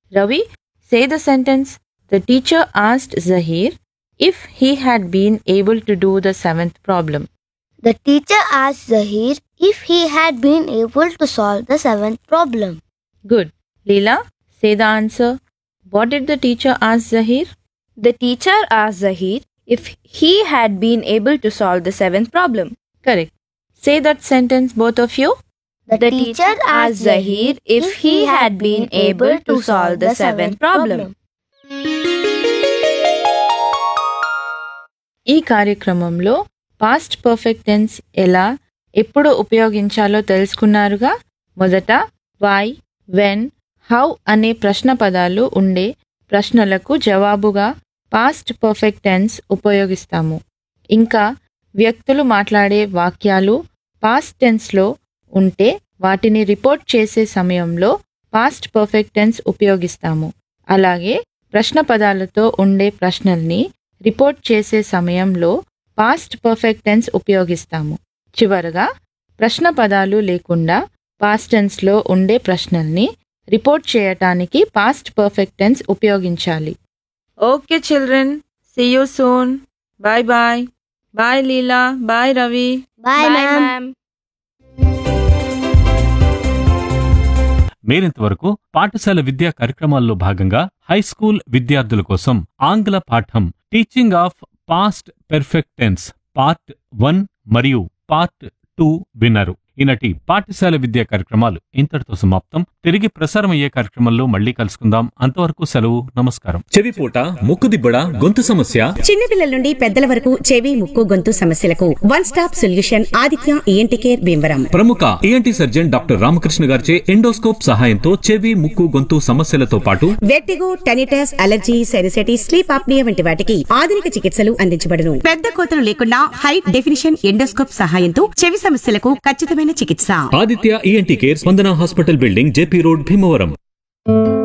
Ravi, say the sentence. The teacher asked Zahir if he had been able to do the seventh problem. The teacher asked Zahir if he had been able to solve the seventh problem. Good. Leela, say the answer. What did the teacher ask Zahir? The teacher asked Zahir if he had been able to solve the seventh problem. Correct. Say that sentence, both of you. The teacher asked Zahir if he had been able to solve the seventh problem. ఈ కార్యక్రమంలో past perfect tense ఎలా ఎప్పుడు ఉపయోగించాలో తెలుసుకున్నారుగా మొదట why when how అనే ప్రశ్న పదాలు ఉండే ప్రశ్నలకు జవాబుగా పాస్ట్ పర్ఫెక్ట్ టెన్స్ ఉపయోగిస్తాము ఇంకా వ్యక్తులు మాట్లాడే వాక్యాలు పాస్ట్ టెన్స్లో ఉంటే వాటిని రిపోర్ట్ చేసే సమయంలో పాస్ట్ పర్ఫెక్ట్ టెన్స్ ఉపయోగిస్తాము అలాగే ప్రశ్న పదాలతో ఉండే ప్రశ్నల్ని రిపోర్ట్ చేసే సమయంలో పాస్ట్ పర్ఫెక్ట్ టెన్స్ ఉపయోగిస్తాము చివరగా ప్రశ్న పదాలు లేకుండా పాస్ట్ టెన్స్లో ఉండే ప్రశ్నల్ని రిపోర్ట్ చేయటానికి పాస్ట్ పర్ఫెక్ట్ టెన్స్ ఉపయోగించాలి okay children see you soon bye bye bye Leela bye Ravi Bye, ma'am. మీరింతవరకు పాఠశాల విద్యా కార్యక్రమాల్లో భాగంగా హై స్కూల్ విద్యార్థుల కోసం ఆంగ్ల పాఠం teaching of past perfect tense part one మరియు పార్ట్ టూ విన్నారు ఈనాటి పాఠశాల విద్యా కార్యక్రమాలు ఇంతటితో సమాప్తం తిరిగి ప్రసారం అయ్యే కార్యక్రమంలో మళ్ళీ కలుసుకుందాం అంతవరకు సెలవు నమస్కారం చెవిపూట ముక్కుదిబ్బడ గొంతు సమస్య చిన్నపిల్లల నుండి పెద్దల వరకు చెవి ముక్కు గొంతు సమస్యలకు one stop solution Aditya ENT care Bhimavaram ప్రముఖ ఈఎన్టీ సర్జన్ డాక్టర్ రామకృష్ణ గారిచే ఎండోస్కోప్ సహాయంతో చెవి ముక్కు గొంతు సమస్యలతో పాటు vertigo tinnitus allergy sinusitis sleep apnea వంటి వాటికి ఆధునిక చికిత్సలు అందించబడును పెద్ద కోతలు లేకుండా హై డెఫినిషన్ ఎండోస్కోప్ సహాయంతో చెవి సమస్యలకు ఖచ్చితమైన చికిత్స Aditya ENT care Spandana hospital building JP road Bhimavaram